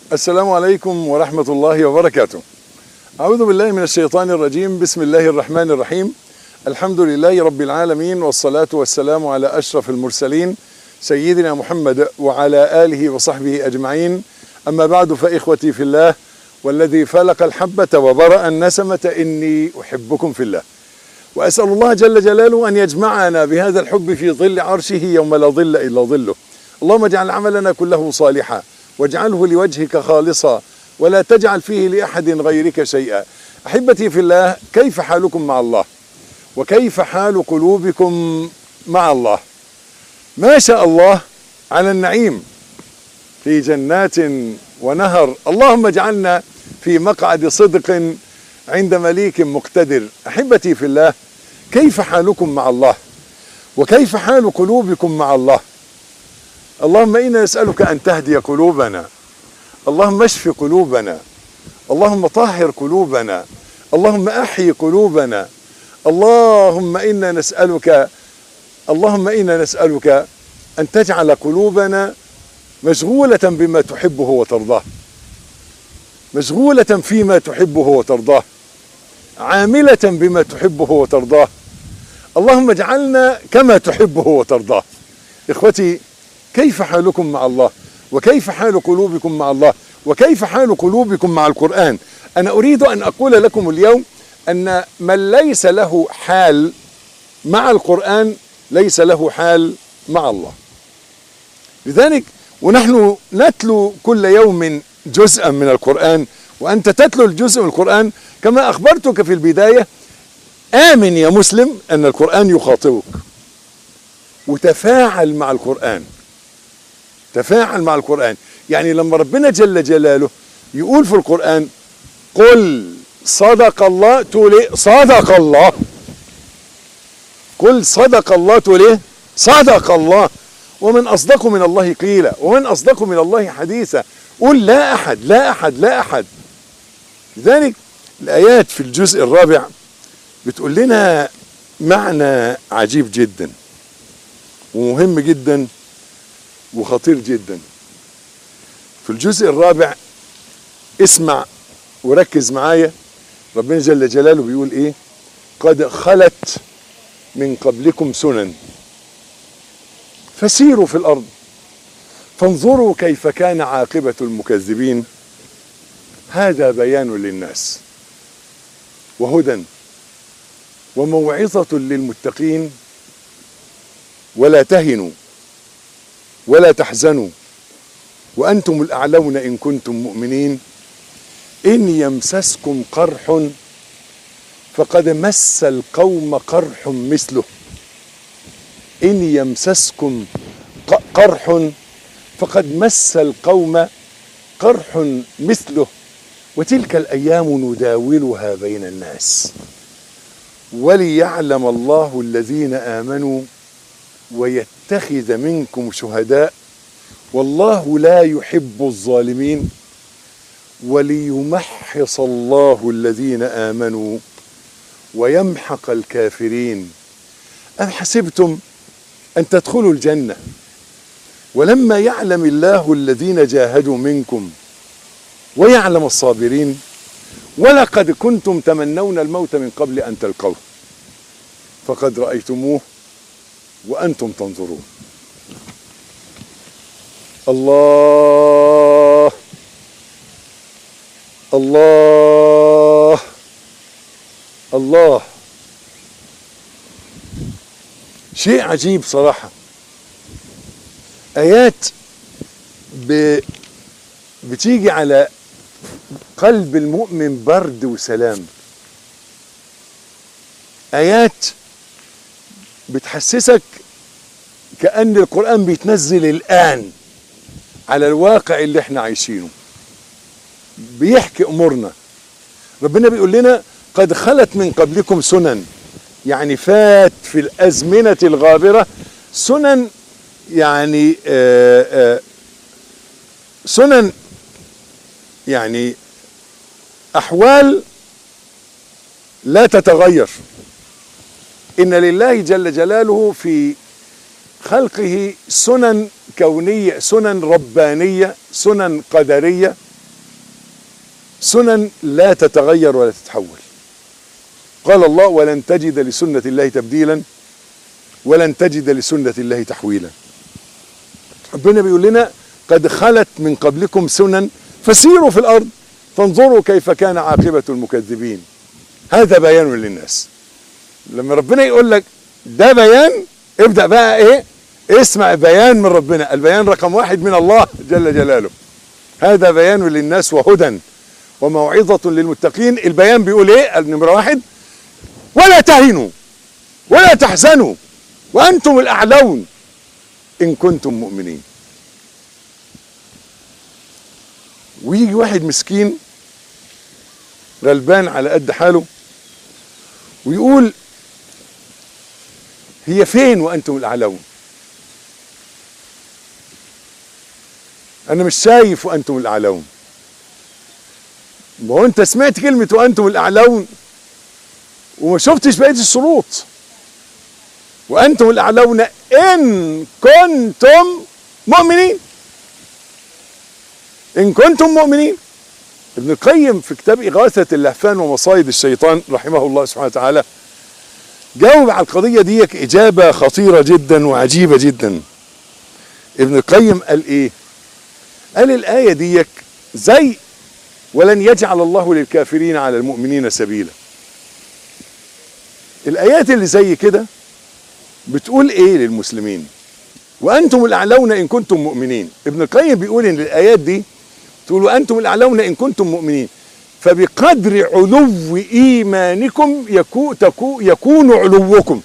السلام عليكم ورحمة الله وبركاته. أعوذ بالله من الشيطان الرجيم، بسم الله الرحمن الرحيم. الحمد لله رب العالمين والصلاة والسلام على أشرف المرسلين سيدنا محمد وعلى آله وصحبه أجمعين. أما بعد فإخوتي في الله والذي فلق الحبة وبرأ النسمة إني أحبكم في الله. وأسأل الله جل جلاله أن يجمعنا بهذا الحب في ظل عرشه يوم لا ظل إلا ظله. اللهم اجعل عملنا كله صالحا واجعله لوجهك خالصا ولا تجعل فيه لاحد غيرك شيئا احبتي في الله كيف حالكم مع الله وكيف حال قلوبكم مع الله ما شاء الله على النعيم في جنات ونهر اللهم اجعلنا في مقعد صدق عند مليك مقتدر احبتي في الله كيف حالكم مع الله وكيف حال قلوبكم مع الله اللهم انا نسالك ان تهدي قلوبنا اللهم اشف قلوبنا اللهم طهر قلوبنا اللهم احي قلوبنا اللهم انا نسالك اللهم انا نسالك ان تجعل قلوبنا مشغوله بما تحبه وترضاه مشغوله فيما تحبه وترضاه عامله بما تحبه وترضاه اللهم اجعلنا كما تحبه وترضاه اخوتي كيف حالكم مع الله وكيف حال قلوبكم مع الله وكيف حال قلوبكم مع القرآن أنا أريد أن أقول لكم اليوم أن من ليس له حال مع القرآن ليس له حال مع الله لذلك ونحن نتلو كل يوم جزءا من القرآن وأنت تتلو الجزء من القرآن كما أخبرتك في البداية آمن يا مسلم أن القرآن يخاطبك وتفاعل مع القرآن تفاعل مع القرآن يعني لما ربنا جل جلاله يقول في القرآن قل صدق الله تقول ايه صدق الله قل صدق الله تقول ايه صدق الله ومن أصدق من الله قيلا ومن أصدق من الله حديثا قل لا أحد لا أحد لا أحد لذلك الآيات في الجزء الرابع بتقول لنا معنى عجيب جدا ومهم جدا وخطير جدا في الجزء الرابع اسمع وركز معايا ربنا جل جلاله بيقول ايه قد خلت من قبلكم سنن فسيروا في الارض فانظروا كيف كان عاقبه المكذبين هذا بيان للناس وهدى وموعظه للمتقين ولا تهنوا ولا تحزنوا وانتم الاعلون ان كنتم مؤمنين ان يمسسكم قرح فقد مس القوم قرح مثله ان يمسسكم قرح فقد مس القوم قرح مثله وتلك الايام نداولها بين الناس وليعلم الله الذين امنوا ويتخذ منكم شهداء والله لا يحب الظالمين وليمحص الله الذين امنوا ويمحق الكافرين ام حسبتم ان تدخلوا الجنه ولما يعلم الله الذين جاهدوا منكم ويعلم الصابرين ولقد كنتم تمنون الموت من قبل ان تلقوه فقد رايتموه وانتم تنظرون الله الله الله شيء عجيب صراحه ايات ب... بتيجي على قلب المؤمن برد وسلام ايات بتحسسك كأن القرآن بيتنزل الآن على الواقع اللي احنا عايشينه بيحكي أمورنا ربنا بيقول لنا قد خلت من قبلكم سنن يعني فات في الأزمنة الغابرة سنن يعني آآ آآ سنن يعني أحوال لا تتغير إن لله جل جلاله في خلقه سنن كونية سنن ربانية سنن قدرية سنن لا تتغير ولا تتحول قال الله ولن تجد لسنة الله تبديلا ولن تجد لسنة الله تحويلا ربنا بيقول لنا قد خلت من قبلكم سنن فسيروا في الأرض فانظروا كيف كان عاقبة المكذبين هذا بيان للناس لما ربنا يقول لك ده بيان ابدأ بقى ايه اسمع بيان من ربنا البيان رقم واحد من الله جل جلاله هذا بيان للناس وهدى وموعظة للمتقين البيان بيقول ايه النمرة واحد ولا تهنوا ولا تحزنوا وأنتم الأعلون إن كنتم مؤمنين ويجي واحد مسكين غلبان على قد حاله ويقول هي فين وأنتم الأعلون أنا مش شايف وأنتم الأعلون ما هو أنت سمعت كلمة وأنتم الأعلون وما شفتش بقية الشروط وأنتم الأعلون إن كنتم مؤمنين إن كنتم مؤمنين ابن القيم في كتاب إغاثة اللهفان ومصايد الشيطان رحمه الله سبحانه وتعالى جاوب على القضية دي إجابة خطيرة جدا وعجيبة جدا ابن القيم قال إيه قال الآية ديك زي ولن يجعل الله للكافرين على المؤمنين سبيلا الآيات اللي زي كده بتقول إيه للمسلمين وأنتم الأعلون إن كنتم مؤمنين ابن القيم بيقول إن الآيات دي تقول وأنتم الأعلون إن كنتم مؤمنين فبقدر علو إيمانكم يكو تكو يكون علوكم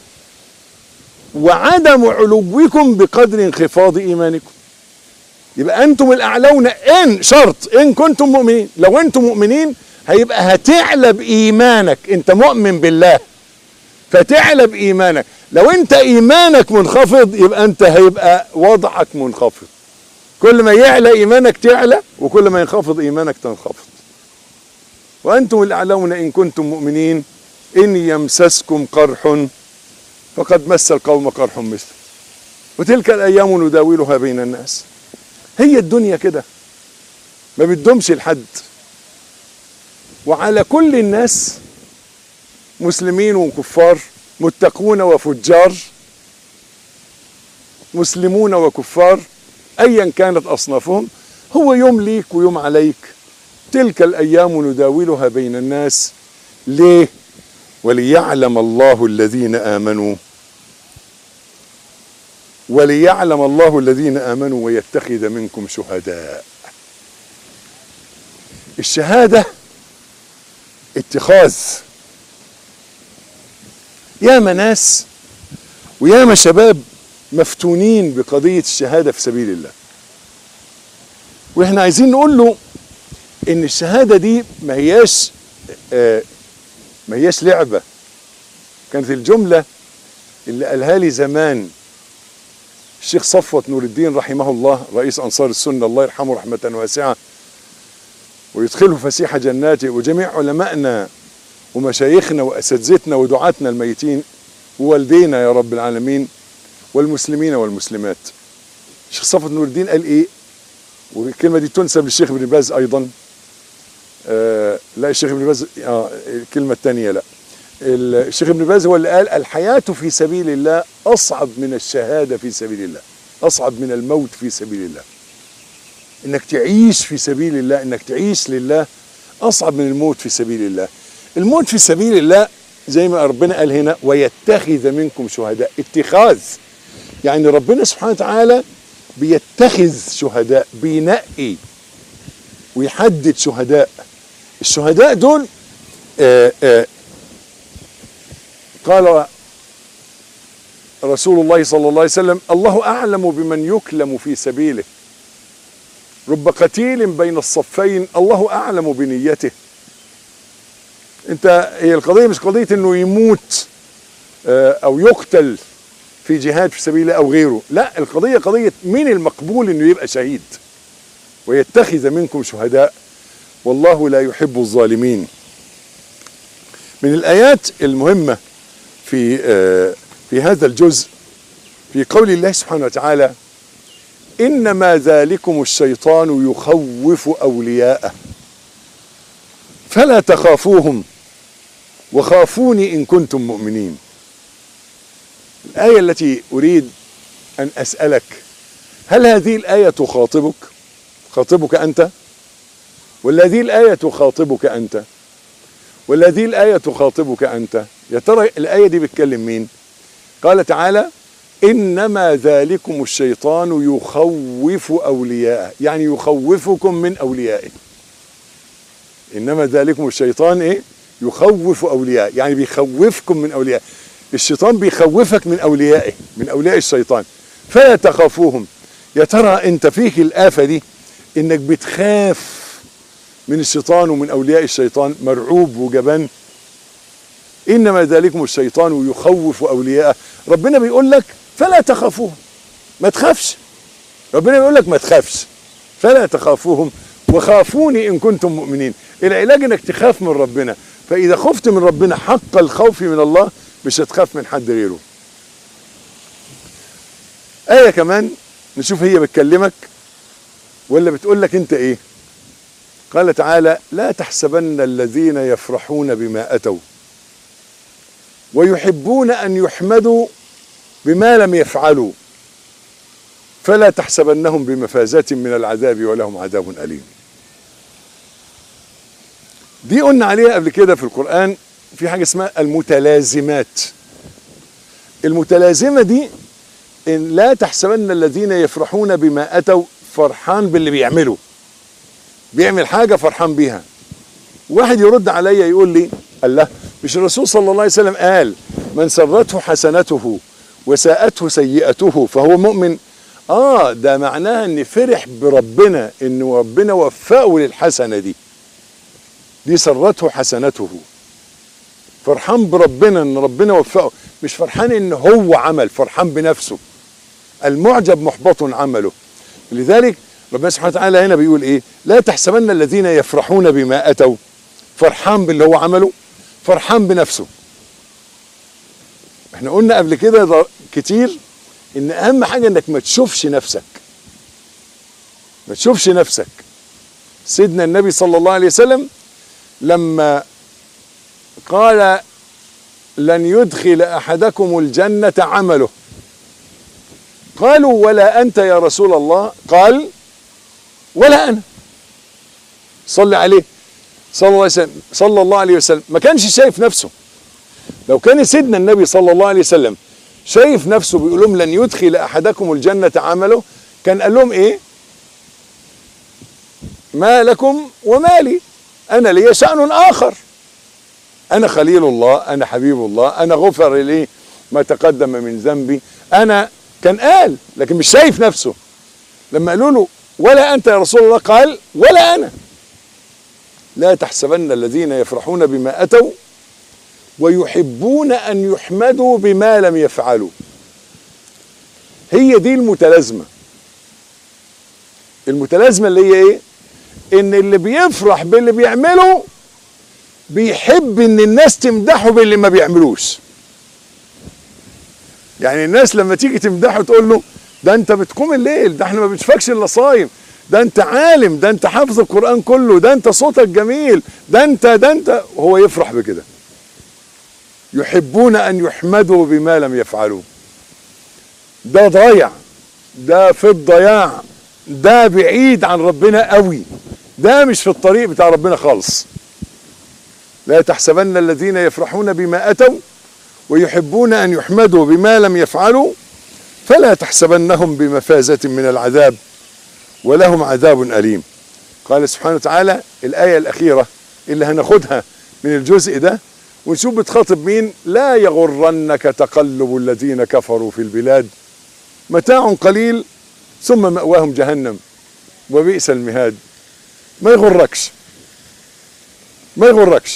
وعدم علوكم بقدر انخفاض إيمانكم يبقى أنتم الأعلون إن شرط إن كنتم مؤمنين لو أنتم مؤمنين هيبقى هتعلى بإيمانك أنت مؤمن بالله فتعلى بإيمانك لو أنت إيمانك منخفض يبقى أنت هيبقى وضعك منخفض كل ما يعلى إيمانك تعلى وكل ما ينخفض إيمانك تنخفض وأنتم الأعلون إن كنتم مؤمنين إن يمسسكم قرح فقد مس القوم قرح مثله وتلك الأيام نداولها بين الناس هي الدنيا كده ما بتدومش لحد وعلى كل الناس مسلمين وكفار متقون وفجار مسلمون وكفار ايا كانت اصنافهم هو يوم ليك ويوم عليك تلك الايام نداولها بين الناس ليه وليعلم الله الذين امنوا وليعلم الله الذين امنوا ويتخذ منكم شهداء الشهاده اتخاذ ياما ناس وياما شباب مفتونين بقضية الشهادة في سبيل الله واحنا عايزين نقول له ان الشهادة دي ما هياش آه ما هياش لعبة كانت الجملة اللي قالها لي زمان الشيخ صفوة نور الدين رحمه الله رئيس أنصار السنة الله يرحمه رحمة واسعة ويدخله فسيح جناته وجميع علمائنا ومشايخنا واساتذتنا ودعاتنا الميتين ووالدينا يا رب العالمين والمسلمين والمسلمات الشيخ صفوت نور الدين قال ايه والكلمه دي تنسب للشيخ ابن باز ايضا آه لا الشيخ ابن باز آه الكلمه الثانيه لا الشيخ ابن باز هو اللي قال الحياه في سبيل الله اصعب من الشهاده في سبيل الله اصعب من الموت في سبيل الله انك تعيش في سبيل الله انك تعيش لله اصعب من الموت في سبيل الله الموت في سبيل الله زي ما ربنا قال هنا ويتخذ منكم شهداء اتخاذ يعني ربنا سبحانه وتعالى بيتخذ شهداء بينقي ويحدد شهداء الشهداء دول آآ آآ قال رسول الله صلى الله عليه وسلم الله اعلم بمن يكلم في سبيله رب قتيل بين الصفين الله اعلم بنيته انت هي القضيه مش قضيه انه يموت او يقتل في جهاد في سبيل الله او غيره لا القضيه قضيه مين المقبول انه يبقى شهيد ويتخذ منكم شهداء والله لا يحب الظالمين من الايات المهمه في في هذا الجزء في قول الله سبحانه وتعالى انما ذلكم الشيطان يخوف اولياءه فلا تخافوهم وخافوني إن كنتم مؤمنين الآية التي أريد أن أسألك هل هذه الآية تخاطبك خاطبك أنت ولا هذه الآية تخاطبك أنت ولا هذه الآية تخاطبك أنت يا ترى الآية دي بتكلم مين قال تعالى إنما ذلكم الشيطان يخوف أولياءه يعني يخوفكم من أوليائه إنما ذلكم الشيطان إيه يخوف أولياءه يعني بيخوفكم من أوليائه الشيطان بيخوفك من أوليائه من أولياء الشيطان فلا تخافوهم يا ترى أنت فيك الآفة دي إنك بتخاف من الشيطان ومن أولياء الشيطان مرعوب وجبان إنما ذلكم الشيطان يخوف أولياءه ربنا بيقول لك فلا تخافوهم ما تخافش ربنا بيقول لك ما تخافش فلا تخافوهم وخافوني إن كنتم مؤمنين العلاج إنك تخاف من ربنا فإذا خفت من ربنا حق الخوف من الله مش هتخاف من حد غيره آية كمان نشوف هي بتكلمك ولا بتقول لك أنت إيه قال تعالى لا تحسبن الذين يفرحون بما أتوا ويحبون أن يحمدوا بما لم يفعلوا فلا تحسبنهم بمفازة من العذاب ولهم عذاب أليم دي قلنا عليها قبل كده في القرآن في حاجة اسمها المتلازمات المتلازمة دي إن لا تحسبن الذين يفرحون بما أتوا فرحان باللي بيعمله بيعمل حاجة فرحان بيها واحد يرد عليا يقول لي الله مش الرسول صلى الله عليه وسلم قال من سرته حسنته وساءته سيئته فهو مؤمن اه ده معناها ان فرح بربنا ان ربنا وفقه للحسنه دي دي سرته حسنته فرحان بربنا ان ربنا وفقه مش فرحان ان هو عمل فرحان بنفسه المعجب محبط عمله لذلك ربنا سبحانه وتعالى هنا بيقول ايه لا تحسبن الذين يفرحون بما اتوا فرحان باللي هو عمله فرحان بنفسه احنا قلنا قبل كده كتير ان اهم حاجه انك ما تشوفش نفسك ما تشوفش نفسك سيدنا النبي صلى الله عليه وسلم لما قال لن يدخل احدكم الجنه عمله قالوا ولا انت يا رسول الله قال ولا انا صلى عليه صلى الله عليه وسلم صلى الله عليه وسلم ما كانش شايف نفسه لو كان سيدنا النبي صلى الله عليه وسلم شايف نفسه بيقول لهم لن يدخل احدكم الجنه عمله كان قال لهم ايه ما لكم ومالي انا لي شان اخر انا خليل الله انا حبيب الله انا غفر لي ما تقدم من ذنبي انا كان قال لكن مش شايف نفسه لما قالوا له ولا انت يا رسول الله قال ولا انا لا تحسبن الذين يفرحون بما اتوا ويحبون ان يحمدوا بما لم يفعلوا هي دي المتلازمه المتلازمه اللي هي ايه ان اللي بيفرح باللي بيعمله بيحب ان الناس تمدحه باللي ما بيعملوش يعني الناس لما تيجي تمدحه تقول له ده انت بتقوم الليل ده احنا ما بنشوفكش الا صايم ده انت عالم ده انت حافظ القران كله ده انت صوتك جميل ده انت ده انت وهو يفرح بكده يحبون ان يحمدوا بما لم يفعلوا ده ضايع ده في الضياع ده بعيد عن ربنا قوي ده مش في الطريق بتاع ربنا خالص لا تحسبن الذين يفرحون بما اتوا ويحبون ان يحمدوا بما لم يفعلوا فلا تحسبنهم بمفازه من العذاب ولهم عذاب اليم قال سبحانه وتعالى الايه الاخيره اللي هناخدها من الجزء ده ونشوف بتخاطب مين لا يغرنك تقلب الذين كفروا في البلاد متاع قليل ثم مأواهم جهنم وبئس المهاد ما يغركش ما يغركش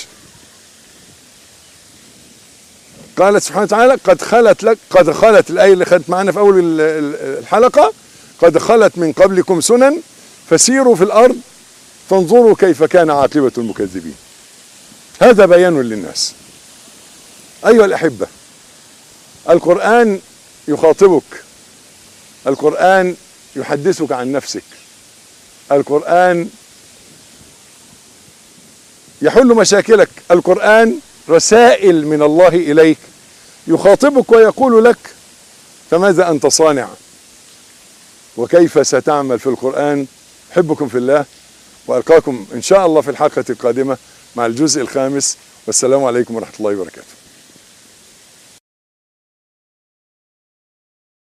قال سبحانه وتعالى قد خلت لك قد خلت الآية اللي خدت معنا في أول الحلقة قد خلت من قبلكم سنن فسيروا في الأرض فانظروا كيف كان عاقبة المكذبين هذا بيان للناس أيها الأحبة القرآن يخاطبك القرآن يحدثك عن نفسك القرآن يحل مشاكلك القرآن رسائل من الله إليك يخاطبك ويقول لك فماذا أنت صانع وكيف ستعمل في القرآن أحبكم في الله وألقاكم إن شاء الله في الحلقة القادمة مع الجزء الخامس والسلام عليكم ورحمة الله وبركاته